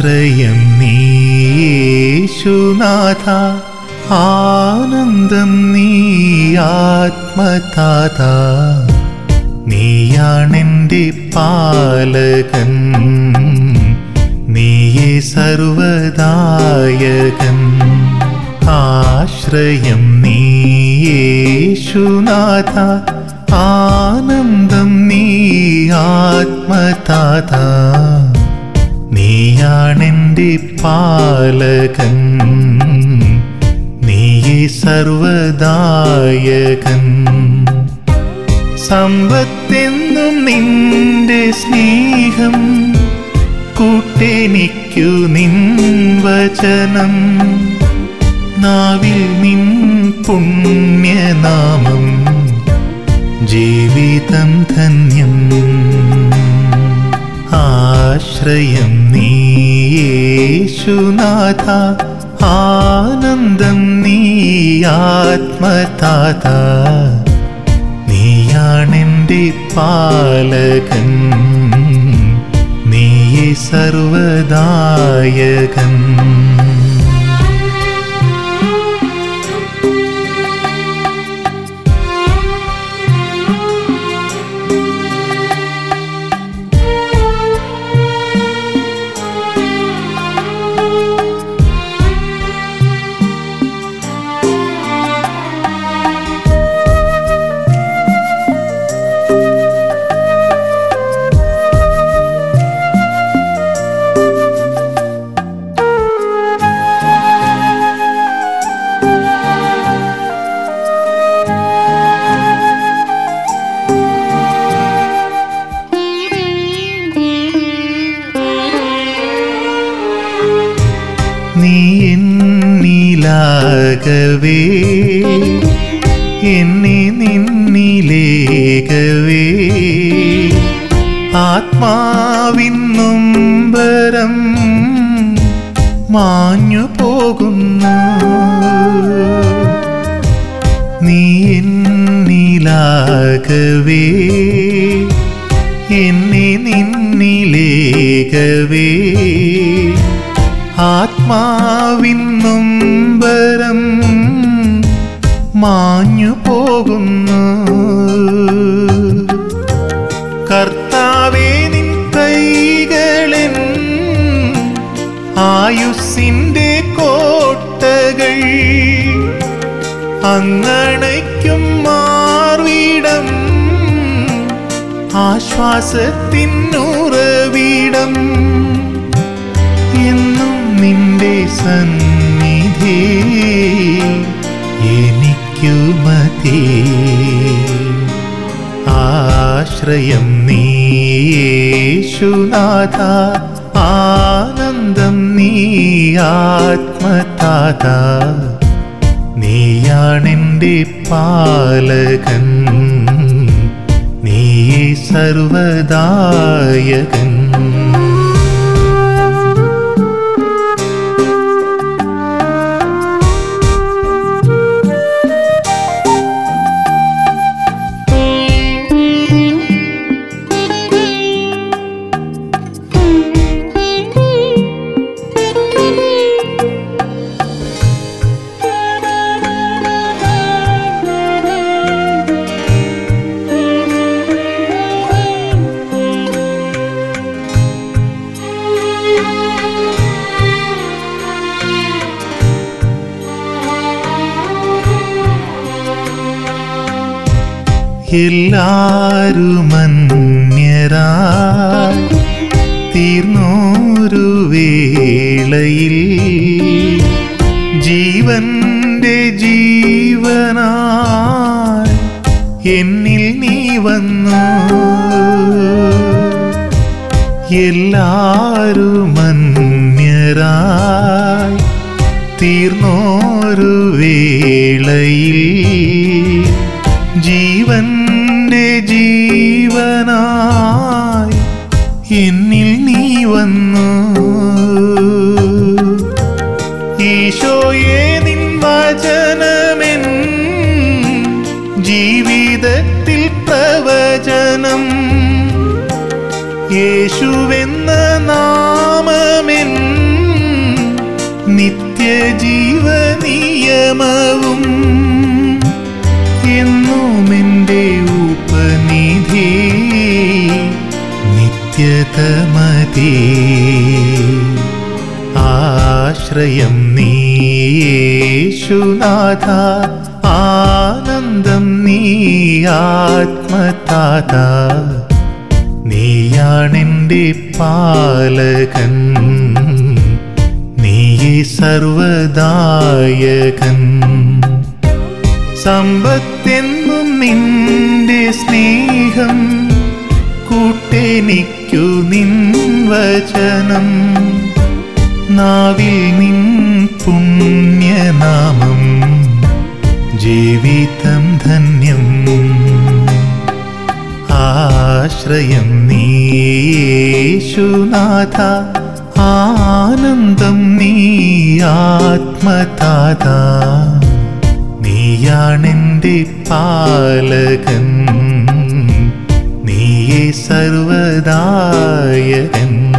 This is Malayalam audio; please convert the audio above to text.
ആശ്രയം നീയേശുനാഥ ആനന്ദം നീ ആത്മതാത നീയാണെൻ്റെ പാലകൻ നീയേ സർവദായകൻ ആശ്രയം നീയേശുനാഥ ആനന്ദം നീ ആത്മതാത നീയാണെൻ്റെ പാലകൻ നീയേ സർവദായകൻ സമ്പത്തെന്നും നിന്റെ സ്നേഹം കൂട്ടെനിക്കു നിൻ വചനം നാവിൽ നിൻ പുണ്യനാമം ജീവിതം ധന്യം ആശ്രയം നീയേശുനാഥ ആനന്ദം നീ ആത്മതാത നീയാണെൻ്റെ പാലകൻ നീയേ സർവദായകൻ നീ എന്നിലാകവേ എന്നെ നിന്നിലേകവേ ആത്മാവിൻ നൊമ്പരം മാഞ്ഞു പോകുന്നു നീ എന്നിലാകവേ എന്നെ നിന്നിലേകവേ ആത്മാവിൻ നൊമ്പരം മാഞ്ഞു പോകുന്നു കർത്താവേ നിൻ കൈകളൻ ആയുസ്സിൻ്റെ കോട്ടകൾ അങ്ങണയ്ക്കും മാർവിടം ആശ്വാസത്തിനുറവിടം എന്നും നിന്റെ സന്നിധി എനിക്കു മതി ആശ്രയം നീയേശുനാഥ ആനന്ദം നീ ആത്മതാത നീയാണെൻ്റെ പാലകൻ നീയേ സർവദായകൻ എല്ലാരുമന്യരായി തീർന്നോരു വേളയിൽ ജീവന്റെ ജീവനായി എന്നിൽ നീ വന്നു എല്ലാരുമന്യരായി തീർന്നോരു വേളയിൽ ജീവന്റെ ജീവനായി എന്നിൽ നീ വന്നു ഈശോയെ നിൻ വചനമെൻ ജീവിതത്തിൽ പ്രവചനം യേശുവെന്ന നാമമെൻ നിത്യജീവനിയമവും എന്നും എൻ്റെ ഉപനിധി നിത്യതമതീ ആശ്രയം നീയേശുനാഥ ആനന്ദം നീ ആത്മതാത നീയാണെൻ്റെ പാലകൻ നീയേ സർവദായകൻ സമ്പത്തെന്നും നിന്റെ സ്നേഹം കൂട്ടെനിക്കു നിൻ വചനം നാവിൽ നിൻ പുണ്യനാമം ജീവിതം ധന്യം ആശ്രയം നീയേശുനാഥ ആനന്ദം നീ ആത്മതാത നീയാണെൻ്റെ പാലകൻ നീയേ സർവദായകൻ